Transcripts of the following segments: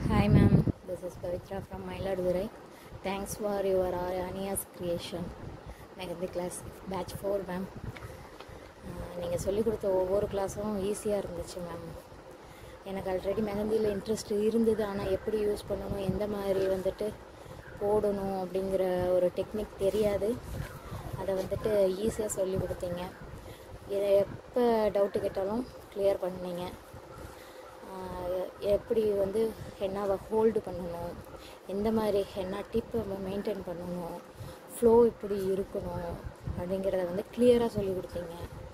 Hi ma'am, this is Pavitra from Mailadurai. Thanks for your Ania's creation. Mehndi class batch four ma'am நீங்கள் சொல்லிக் கொடுத்த ஒவ்வொரு கிளாஸும் ஈஸியாக இருந்துச்சு மேம் எனக்கு ஆல்ரெடி மெஹந்தியில் இன்ட்ரெஸ்ட் இருந்தது ஆனால் எப்படி யூஸ் பண்ணணும் எந்த மாதிரி வந்துட்டு போடணும் அப்படிங்கிற ஒரு டெக்னிக் தெரியாது அதை வந்துட்டு ஈஸியாக சொல்லி கொடுத்தீங்க இதை எப்போ டவுட்டு கேட்டாலும் கிளியர் பண்ணீங்க ஆஹ் எப்படி வந்து ஹென்னாவை ஹோல்டு பண்ணணும் எந்த மாதிரி ஹென்னா டிப்பை மெயின்டைன் பண்ணணும் ஃப்ளோ இப்படி இருக்கணும் அப்படிங்கிறத வந்து கிளியராக சொல்லி கொடுத்தீங்க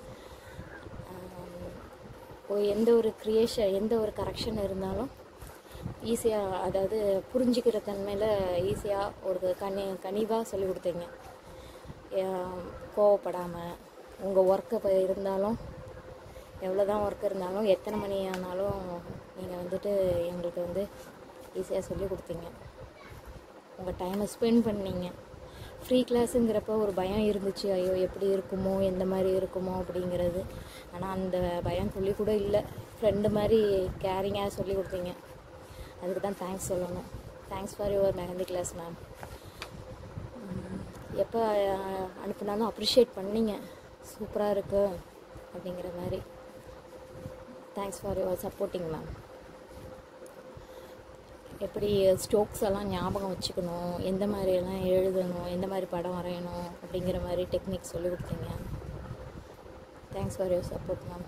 ஆம், ஒரு எந்த ஒரு க்ரியேஷன் எந்த ஒரு கரெக்ஷன் இருந்தாலும் ஈஸியாக அதாவது புரிஞ்சுக்கிற தன்மையில் ஈஸியாக ஒரு கனி கனிவாக சொல்லி கொடுத்தீங்க ஆம், கோவப்படாமல் உங்கள் ஒர்க்கு இருந்தாலும் எவ்வளோ தான் ஒர்க் இருந்தாலும் எத்தனை மணி ஆனாலும் நீங்கள் வந்துட்டு எங்களுக்கு வந்து ஈஸியாக சொல்லி கொடுத்தீங்க உங்கள் டைமை ஸ்பெண்ட் பண்ணீங்க ஃப்ரீ கிளாஸுங்கிறப்ப ஒரு பயம் இருந்துச்சு ஐயோ எப்படி இருக்குமோ எந்த மாதிரி இருக்குமோ அப்படிங்கிறது ஆனால் அந்த பயம் துளி கூட இல்லை ஃப்ரெண்டு மாதிரி கேரிங்காக சொல்லி கொடுத்தீங்க அதுக்கு தான் தேங்க்ஸ் சொல்லணும் thanks for your mehndi class ma'am எப்போ அனுப்புனாலும் அப்ரிஷியேட் பண்ணீங்க சூப்பராக இருக்கு அப்படிங்கிற மாதிரி thanks for your supporting ma'am எப்படி ஸ்ட்ரோக்ஸ் எல்லாம் ஞாபகம் வச்சுக்கணும் எந்த மாதிரி எல்லாம் எழுதணும் எந்த மாதிரி படம் வரையணும் அப்படிங்கிற மாதிரி டெக்னிக் சொல்லி கொடுத்தீங்க thanks for your support ma'am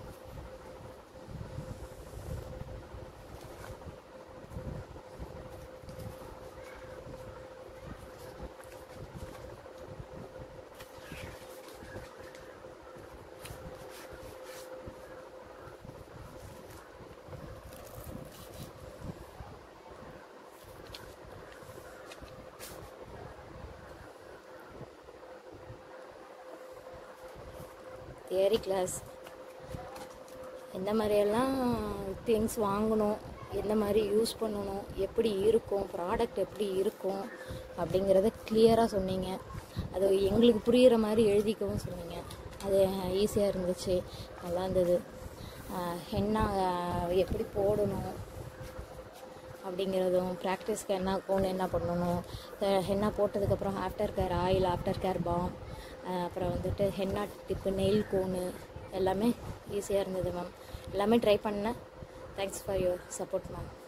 theory class எந்த மாதிரியெல்லாம் திங்ஸ் வாங்கணும் எந்த மாதிரி யூஸ் பண்ணணும் எப்படி இருக்கும் ப்ராடக்ட் எப்படி இருக்கும் அப்படிங்கிறத கிளியராக சொன்னீங்க அது எங்களுக்கு புரிகிற மாதிரி எழுதிக்கவும் சொன்னீங்க அது ஈஸியாக இருந்துச்சு நல்லா இருந்தது ஹென்னா எப்படி போடணும் அப்படிங்கிறதும் ப்ராக்டிஸ்க்கு என்ன கோன் என்ன பண்ணணும் அஹ் ஹென்னா போட்டதுக்கப்புறம் after care oil after care balm அப்புறம் வந்துட்டு ஹென்னா டிப்பு நெயில் கோனு எல்லாமே ஈஸியாக இருந்தது மேம் எல்லாமே ட்ரை பண்ணேன் thanks for your support ma'am